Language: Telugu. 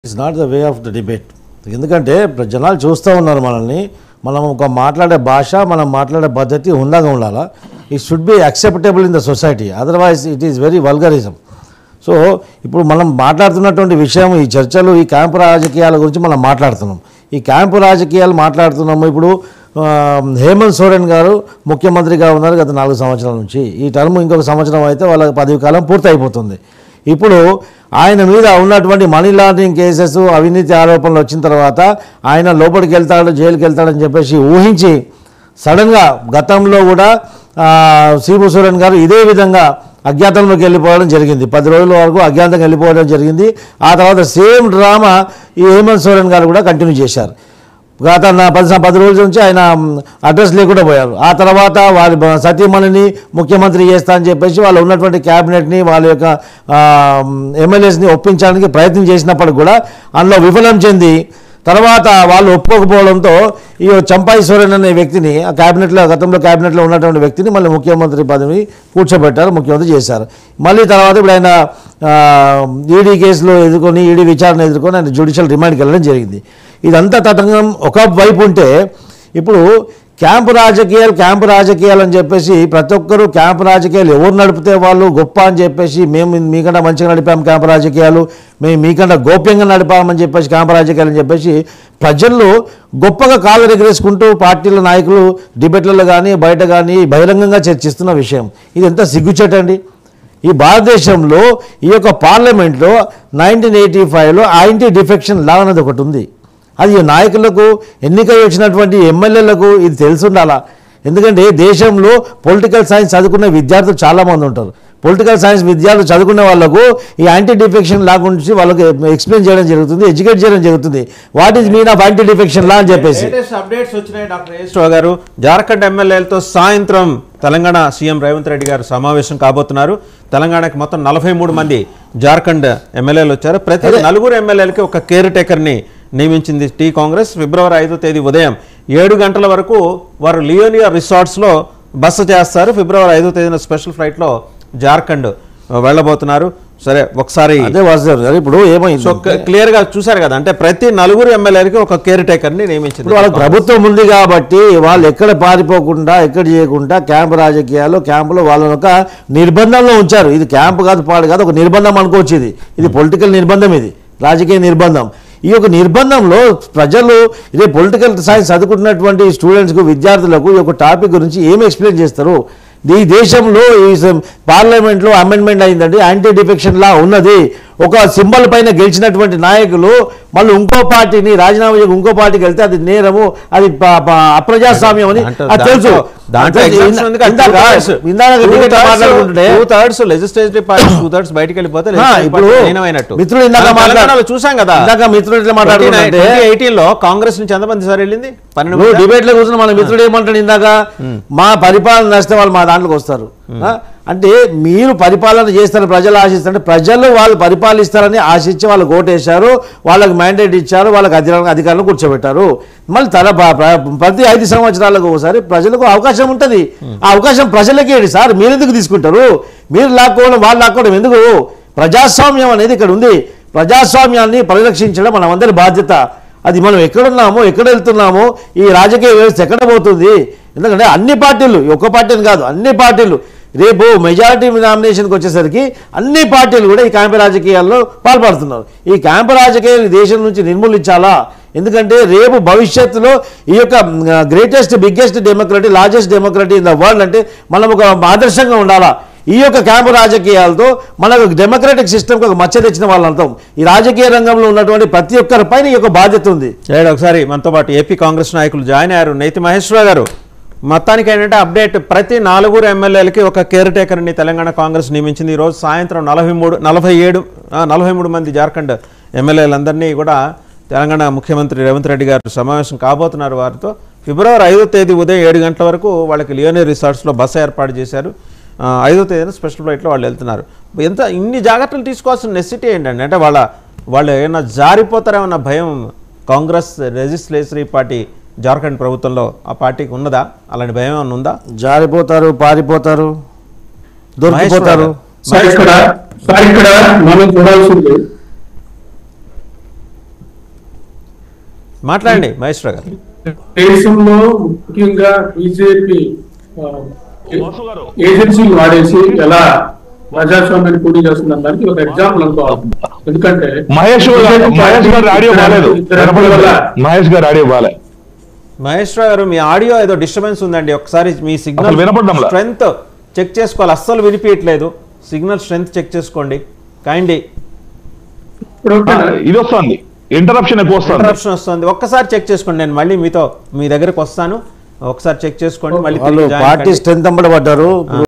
It's not the way of the debate ఎందుకంటే ఇప్పుడు జనాలు చూస్తూ ఉన్నారు మనల్ని మనం ఒక మాట్లాడే భాష మనం మాట్లాడే పద్ధతి ఉందాగా ఉండాలా it should be acceptable in the society otherwise it is very vulgarism so ఇప్పుడు మనం మాట్లాడుతున్నటువంటి విషయం ఈ చర్చలు ఈ క్యాంపు రాజకీయాల గురించి మనం మాట్లాడుతున్నాం ఈ క్యాంపు రాజకీయాలు మాట్లాడుతున్నాము ఇప్పుడు ఆ, హేమంత్ సోరెన్ గారు ముఖ్యమంత్రిగా ఉన్నారు గత నాలుగు సంవత్సరాల నుంచి ఈ టర్మ్ ఇంకొక సంవత్సరం అయితే వాళ్ళ పదవి కాలం పూర్తి అయిపోతుంది ఇప్పుడు ఆయన మీద ఉన్నటువంటి మనీ లాండరింగ్ కేసెస్ అవినీతి ఆరోపణలు వచ్చిన తర్వాత ఆయన లోపలికి వెళ్తాడు జైలుకి వెళ్తాడని చెప్పేసి ఊహించి సడన్గా గతంలో కూడా ఆ, శ్రీభూ సోరెన్ గారు ఇదే విధంగా అజ్ఞాతంలోకి వెళ్ళిపోవడం జరిగింది పది రోజుల వరకు అజ్ఞాతంగా వెళ్ళిపోవడం జరిగింది ఆ తర్వాత సేమ్ డ్రామా ఈ హేమంత్ సోరెన్ గారు కూడా కంటిన్యూ చేశారు గత నా పది సం- పది రోజుల నుంచి ఆయన మ్, అడ్రస్ లేకుండా పోయారు ఆ తర్వాత వారి బ- సతీమణిని ముఖ్యమంత్రి చేస్తా అని చెప్పేసి వాళ్ళు ఉన్నటువంటి క్యాబినెట్ని వాళ్ళ యొక్క ఆ, మ్, ఎమ్మెల్యేస్ని ఒప్పించడానికి ప్రయత్నం చేసినప్పుడు కూడా అందులో విఫలం చెంది తర్వాత వాళ్ళు ఒప్పుకోకపోవడంతో ఈ చంపాయి సోరెన్ అనే వ్యక్తిని ఆ క్యాబినెట్లో గతంలో క్యాబినెట్లో ఉన్నటువంటి వ్యక్తిని మళ్ళీ ముఖ్యమంత్రి పదవి కూర్చోబెట్టారు ముఖ్యమంత్రి చేశారు మళ్ళీ తర్వాత ఇప్పుడు ఆయన ఈడీ కేసులో ఎదుర్కొని ఈడీ విచారణ ఎదుర్కొని ఆయన జ్యుడిషియల్ రిమాండ్కి వెళ్ళడం జరిగింది ఇదంతా తతంగం ఒక వైపు ఉంటే ఇప్పుడు క్యాంపు రాజకీయాలు క్యాంపు రాజకీయాలు అని చెప్పేసి ప్రతి ఒక్కరూ క్యాంపు రాజకీయాలు ఎవరు నడిపితే వాళ్ళు గొప్ప అని చెప్పేసి మేము మీకన్నా మంచిగా నడిపాం క్యాంపు రాజకీయాలు మేము మీకన్నా గోప్యంగా నడిపామని చెప్పేసి క్యాంపు రాజకీయాలు అని చెప్పేసి ప్రజల్లో గొప్పగా కాలు ఎగరేసుకుంటూ పార్టీల నాయకులు డిబేట్లలో కానీ బయట కానీ బహిరంగంగా చర్చిస్తున్న విషయం ఇది ఎంత సిగ్గుచేటండి ఈ భారతదేశంలో ఈ యొక్క పార్లమెంట్లో నైన్టీన్ ఎయిటీ ఫైవ్లో యాంటీ డిఫెక్షన్ లా అనేది ఒకటి ఉంది అది ఈ నాయకులకు ఎన్నికై వచ్చినటువంటి ఎమ్మెల్యేలకు ఇది తెలిసి ఉండాలా ఎందుకంటే దేశంలో పొలిటికల్ సైన్స్ చదువుకున్న విద్యార్థులు చాలామంది ఉంటారు పొలిటికల్ సైన్స్ విద్యార్థులు చదువుకునే వాళ్ళకు ఈ యాంటీ డిఫెక్షన్ లా గురించి వాళ్ళకి ఎక్స్ప్లెయిన్ చేయడం జరుగుతుంది ఎడ్యుకేట్ చేయడం జరుగుతుంది what is mean of anti defection law అని చెప్పేసి లేటెస్ట్ అప్డేట్స్ వచ్చినాయి డాక్టర్ ఏశ్వ గారు జార్ఖండ్ ఎమ్మెల్యేలతో సాయంత్రం తెలంగాణ సీఎం రేవంత్ రెడ్డి గారు సమావేశం కాబోతున్నారు తెలంగాణకి మొత్తం నలభై మూడు మంది జార్ఖండ్ ఎమ్మెల్యేలు వచ్చారు ప్రతి నలుగురు ఎమ్మెల్యేలకి ఒక కేర్ టేకర్ని నియమించింది టీ కాంగ్రెస్ ఫిబ్రవరి ఐదో తేదీ ఉదయం ఏడు గంటల వరకు వారు లియోనియా రిసార్ట్స్లో బస చేస్తారు ఫిబ్రవరి ఐదో తేదీన స్పెషల్ ఫ్లైట్లో జార్ఖండ్ వెళ్ళబోతున్నారు సరే ఒకసారి అదే వాసుదేవ్ గారు ఇప్పుడు ఏమైంది సో క్లియర్ గా చూసారు కదా అంటే ప్రతి నలుగురు ఎమ్మెల్యేలకి ఒక కేర్ టేకర్ ని నియమించింది ఇప్పుడు వాళ్ళకి ప్రభుత్వం ఉంది కాబట్టి వాళ్ళు ఎక్కడ పారిపోకుండా ఎక్కడ చేయకుండా క్యాంపు రాజకీయాలు క్యాంపులో వాళ్ళని ఒక నిర్బంధంలో ఉంచారు ఇది క్యాంపు కాదు పాడు కాదు ఒక నిర్బంధం అనుకోవచ్చు ఇది ఇది పొలిటికల్ నిర్బంధం ఇది రాజకీయ నిర్బంధం ఈ యొక్క నిర్బంధంలో ప్రజలు ఇదే పొలిటికల్ సైన్స్ చదువుకుంటున్నటువంటి స్టూడెంట్స్కు విద్యార్థులకు ఈ యొక్క టాపిక్ గురించి ఏమి ఎక్స్ప్లెయిన్ చేస్తారు ఈ దేశంలో ఈ స- పార్లమెంట్లో అమెండ్మెంట్ అయిందండి యాంటీ డిఫెక్షన్ లా ఉన్నది ఒక సింబల్ పైన గెలిచినటువంటి నాయకులు మళ్ళీ ఇంకో పార్టీని రాజీనామా చేసి ఇంకో పార్టీకి వెళ్తే అది నేరము అది ప- ప- అప్రజాస్వామ్యం అని దాంట్లో- అది తెలుసు దాంట్లో అంటే exemption ఉంది కదా, ఇందాక two thirds. ఇందాక Two debate లో thirds- మాట్లాడుకుంటుంటే two thirds legislative party, two thirds బయటికి వెళ్ళిపోతే ఆ, legislative ఇప్పుడు party లీనమైనట్టు. మిత్రులు ఇందాక మనం మాట్లాడు- తెలంగాణలో చూసాం కదా ఇందాక మిత్రులు ఎట్లా మాట్లాడుకుంటే 2018 లో కాంగ్రెస్ నుంచి ఎంతమంది సార్ వెళ్ళింది పన్నెండు నువ్వు మందా? డిబేట్ లో కూర్చున్న మన మిత్రుడు ఏమంటాడు ఇందాక మా పరిపాలన నచ్చితే వాళ్ళు మా దాంట్లోకి వస్తారు ఆ? అంటే మీరు పరిపాలన చేస్తారని ప్రజలు ఆశిస్తారు ప్రజలు వాళ్ళు పరిపాలిస్తారని ఆశించి వాళ్ళకి ఓటేశారు వాళ్ళకి మ్యాండేట్ ఇచ్చారు వాళ్ళకి అధికారం అధికారులు కూర్చోబెట్టారు మళ్ళీ తల ప- ప- ప్రతి ఐదు సంవత్సరాలకు ఒకసారి ప్రజలకు అవకాశం ఉంటుంది ఆ అవకాశం ప్రజలకే ఇవ్వండి సార్ మీరు ఎందుకు తీసుకుంటారు మీరు లాక్కోవడం వాళ్ళు లాక్కోవడం ఎందుకు ప్రజాస్వామ్యం అనేది ఇక్కడ ఉంది ప్రజాస్వామ్యాన్ని పరిరక్షించడం మన అందరి బాధ్యత అది మనం ఎక్కడున్నామో ఎక్కడ వెళ్తున్నామో ఈ రాజకీయ వ్యవస్థ ఎక్కడ పోతుంది ఎందుకంటే అన్ని పార్టీలు ఈ ఒక్క పార్టీని కాదు అన్ని పార్టీలు రేపు మెజారిటీ నామినేషన్కి వచ్చేసరికి అన్ని పార్టీలు కూడా ఈ క్యాంపు రాజకీయాల్లో పాల్పడుతున్నారు ఈ క్యాంపు రాజకీయాలు ఈ దేశం నుంచి నిర్మూలించాలా ఎందుకంటే రేపు భవిష్యత్తులో ఈ యొక్క greatest biggest democracy largest democracy in the world అంటే మనం ఒక ఆదర్శంగా ఉండాలా ఈ యొక్క క్యాంపు రాజకీయాలతో మనకు డెమోక్రటిక్ సిస్టమ్కి ఒక మచ్చ తెచ్చిన వాళ్ళంతాం ఈ రాజకీయ రంగంలో ఉన్నటువంటి ప్రతి ఒక్కరి పైన ఈ యొక్క బాధ్యత ఉంది రైట్ ఒకసారి మనతో పాటు ఏపీ కాంగ్రెస్ నాయకులు జాయిన్ అయ్యారు నేతి మహేశ్వరరావు గారు మొత్తానికి ఏంటంటే అప్డేట్ ప్రతి నాలుగురు ఎమ్మెల్యేలకి ఒక కేర్ టేకర్ని తెలంగాణ కాంగ్రెస్ నియమించింది ఈరోజు సాయంత్రం నలభై మూడు నలభై ఏడు నలభై మూడు మంది జార్ఖండ్ ఎమ్మెల్యేలందరినీ కూడా తెలంగాణ ముఖ్యమంత్రి రేవంత్ రెడ్డి గారు సమావేశం కాబోతున్నారు వారితో ఫిబ్రవరి ఐదో తేదీ ఉదయం ఏడు గంటల వరకు వాళ్ళకి లియోనీ రిసార్ట్స్లో బస్సు ఏర్పాటు చేశారు ఆ, ఐదో తేదీన స్పెషల్ ఫ్లైట్లో వాళ్ళు వెళ్తున్నారు ఎంత ఇన్ని జాగ్రత్తలు తీసుకోవాల్సిన నెసిటీ ఏంటండి అంటే వాళ్ళ వాళ్ళు ఏమైనా జారిపోతారేమన్న భయం కాంగ్రెస్ లెజిస్లేటరీ పార్టీ జార్ఖండ్ ప్రభుత్వంలో ఆ పార్టీకి ఉన్నదా అలాంటి భయం ఏమైనా ఉందా జారిపోతారు పారిపోతారు దొరికిపోతారు మహేశ్వరరావు సార్ ఇక్కడ సార్ ఇక్కడ మనం చూడాల్సింది మాట్లాడండి మహేశ్వర గారు దేశంలో ముఖ్యంగా బీజేపీ ఏజెన్సీలు వాడేసి ఎలా ప్రజాస్వామ్యాన్ని పూర్తి చేస్తున్న దానికి ఒక ఎగ్జాంపుల్ అనుకోవాలి ఎందుకంటే మహేష్ గారు మహేష్ గారి ఆడియో బాగాలేదు వల్ల మహేష్ గారి ఆడియో బాగాలే మహేశ్వర గారు మీ ఆడియో ఏదో డిస్టర్బెన్స్ ఉందండి ఒకసారి మీ సిగ్నల్ అసలు వినపడడంలా. స్ట్రెంత్ చెక్ చేసుకోవాలి అస్సలు వినిపించట్లేదు సిగ్నల్ స్ట్రెంత్ చెక్ చేసుకోండి కైండ్లీ ఇప్పుడు ఆ, ఓకేనా? ఇది వస్తుంది ఇంటరప్షన్ ఎక్కువ వస్తుంది ఇంటరప్షన్ వస్తుంది ఒక్కసారి చెక్ చేసుకోండి నేను మళ్ళీ మీతో మీ దగ్గరకు వస్తాను ఒకసారి చెక్ చేసుకోండి మళ్ళీ వాళ్ళు తిరిగి జాయిన్ పార్టీ కండి. స్ట్రెంత్ అంబడి పడ్డారు